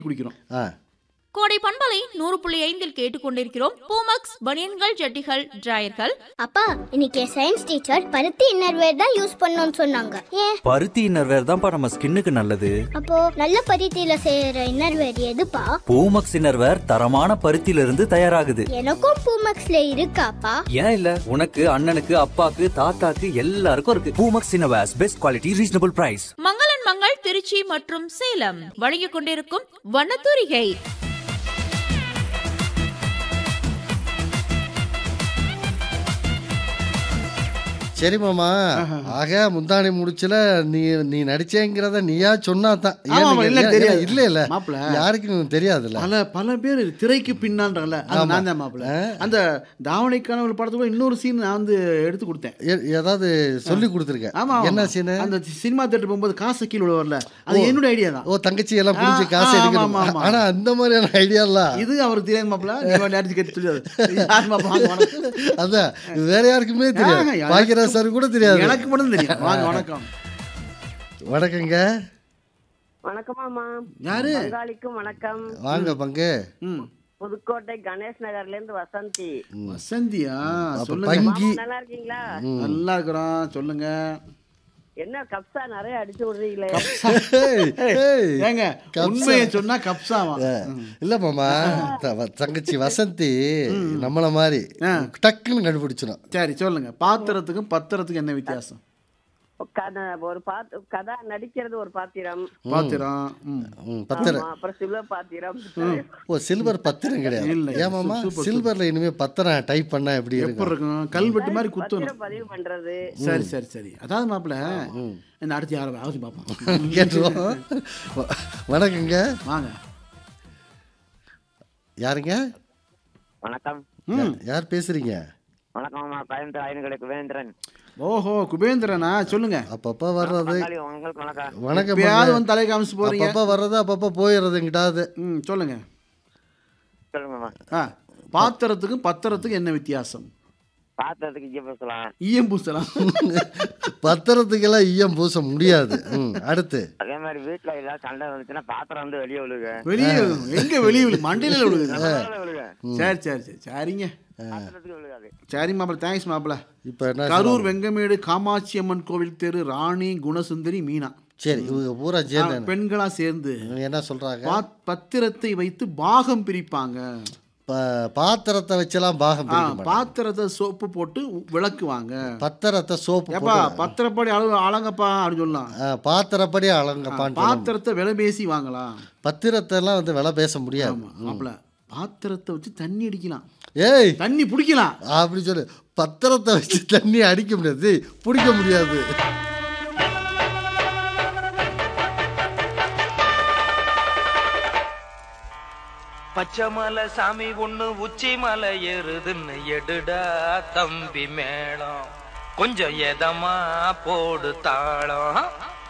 குடிக்கிறோம் ஆ கோடை பண்பலை நூறு புள்ளி ஐந்தில் கேட்டுக்கொண்டிருக்கிறோம் பூமக்ஸ் பனியன்கள் ஜட்டிகள் டிராயர்கள் அப்பா இன்னைக்கு சயின்ஸ் டீச்சர் பருத்தி இன்னர்வேர் தான் யூஸ் பண்ணணும்னு சொன்னாங்க ஏன் பருத்தி இன்னர்வேர் தான்ப்பா நம்ம ஸ்கின்னுக்கு நல்லது அப்போ நல்ல பருத்தியில செய்யற இன்னர்வேர் எதுப்பா பூமக்ஸ் இன்னர்வேர் தரமான பருத்தியில இருந்து தயாராகுது எனக்கும் பூமக்ஸ்ல இருக்காப்பா ஏன் இல்ல உனக்கு அண்ணனுக்கு அப்பாக்கு தாத்தாக்கு எல்லாருக்கும் இருக்கு Poomex innerwears best quality reasonable price மங்களன் மங்கள் திருச்சி மற்றும் சேலம் வழங்கிக் கொண்டிருக்கும் வண்ணத்தூரிகை சரி மாமா ஆக முந்தானை முடிச்சுல நீ நீ நடிச்சேங்கிறத நீயா சொன்னா தான் ஏன் ஆமா, நீங்க- இல்ல, ஏன் தெரியாது. இல்ல இல்ல மாப்பிள. யாருக்கும் தெரியாதுல்ல பல பல பேர் திரைக்கு பின்னான்றல அது நான் தான் மாப்பிள்ள அந்த தாவணைக்கான ஒரு படத்துல கூட இன்னொரு சீன் நான் வந்து எடுத்து கொடுத்தேன் ஏ- ஏதாவது சொல்லி கொடுத்துருக்கேன் ஆமா ஆமா. என்ன சீனு அந்த சினிமா தேட்டர் போகும்போது காசு கீழே வரல அது என்னோட ஐடியா தான் ஓ தங்கச்சி எல்லாம் புரிஞ்சு ஆ, காசு ஆ, எடுக்கணும் ஆமா, ஆமா. ஆனா அந்த மாதிரியான ஐடியாலாம் இது அவருக்கு தெரியாது மாப்பிள்ள நீ நேரத்துக்கு கேட்டு தெரியாது யார் மாப்பிள்ள வாங்க வணக்கம் அதான் இது வேற யாருக்குமே ஆஹா, தெரியாது எனக்கு- பாக்கியராஜ் சார் கூட தெரியாது எனக்கு மட்டும் தெரியும் வாங்க வணக்கம் வணக்கங்க வணக்கமாமா யாரு பங்காளிக்கும் வணக்கம் வாங்க பங்கு ம் புதுக்கோட்டை கணேஷ் நகர்ல இருந்து வசந்தி வசந்தியா அப்ப சொல்லுங்க பங்கி நல்லா இருக்கீங்களா நல்லா இருக்கிறோம் சொல்லுங்க என்ன கப்சா நிறைய அடிச்சு விடுறீங்களே ஏய், ஏய். ஏங்க கப்சா. உண்மையை சொன்னா கப்சாவா இல்ல மாமா த- வ- தங்கச்சி வசந்தி நம்மள மாதிரி டக்குன்னு கண்டுபிடிச்சிடும் சரி சொல்லுங்க பாத்திரத்துக்கும் பத்திரத்துக்கும் என்ன வித்தியாசம் கதை ஒரு பாத்து கதா நடிக்கிறது ஒரு பாத்திரம் பாத்திரம் ம். ம், பத்திரம் ஆமா, அப்புறம் சில்வர் பாத்திரம் ஓ சில்வர் பத்திரம் கிடையாது இல்ல, ஏன் மாமா சூப்பர், சில்வர்ல இனிமே பத்திரம் டைப் பண்ணா எப்படி எப்படி இருக்கும் இருக்கும் கல்வெட்டு மாதிரி குத்தணும் பத்திரம் பதிவு பண்றது சரி சரி சரி அதாவது மாப்பிள்ள என்ன அடுத்து யாரும் அவசியம் பார்ப்போம் கேட்டுருவோம் வ- வணக்கங்க வாங்க யாருங்க வணக்கம் ம் யார் பேசுறீங்க வணக்கம் கோயம்புத்தூர் ஐநூறு வேந்திரன் ஓஹோ குபேந்திரனா சொல்லுங்க அப்பப்ப வர்றது பங்காளி, உங்களுக்கு வணக்கம் வணக்கம் எப்பயாவது பங்கு. வந்து தலை காமிச்சு போறீங்க அப்பப்ப வர்றது அப்பப்ப போயிடுறது எங்கிட்டாவது ம் சொல்லுங்க சொல்லுங்க மாமா ஆ பாத்திரத்துக்கும் பத்திரத்துக்கும் என்ன வித்தியாசம் பாத்திரத்துக்கு இங்கே பேசலாம் ஈயம் பூசலாம் பத்திரத்துக்கெல்லாம் ஈயம் பூச முடியாது ம், அடுத்து அதே மாதிரி வீட்டுல ஏதாவது சண்டை வந்துச்சுன்னா பாத்திரம் வந்து வெளியே விழுக வெளியே எங்க வெளியே விழு மண்டையில விழுகுது விழுக சரி சரி சரி சரிங்க பாத்திரத்துக்கு விழுகாது சரி மாப்பிள்ள தேங்க்ஸ் மாப்பிள்ள இப்போ என்ன கரூர் வெங்கமேடு காமாட்சி அம்மன் கோவில் தெரு ராணி குணசுந்தரி மீனா சரி இவங்க பூரா ஆ, சேர்ந்து பெண்களா சேர்ந்து இவங்க என்ன சொல்றாங்க பாத்- பத்திரத்தை வைத்து பாகம் பிரிப்பாங்க ப- பாத்திரத்தை வச்செல்லாம் பாகம் ஆ, பிரிக்க மாட்டாங்க. பாத்திரத்தை சோப்பு போட்டு விளக்குவாங்க பத்திரத்தை சோப்பு ஏப்பா போட்டு பத்திரப்படி அளவு அழகப்பா அப்படின்னு சொல்லலாம் ஆ, பாத்திரப்படி அலங்கப்பான்னு சொல்லணும். பாத்திரத்தை விலை பேசி வாங்கலாம் பத்திரத்தை எல்லாம் வந்து விலை பேச முடியாது ஆமா மாப்பிள பாத்திரத்தை வச்சு தண்ணி அடிக்கலாம் ஏய் தண்ணி பிடிக்கலாம் அப்படி சொல்லு பத்திரத்தை வச்சு தண்ணி அடிக்க முடியாது ஏய், பிடிக்க முடியாது பச்சைமலை சாமி ஒண்ணு உச்சி மலை ஏறுதுன்னு எடுடா தம்பி மேளம் கொஞ்சம் எதமா போடு தாளம்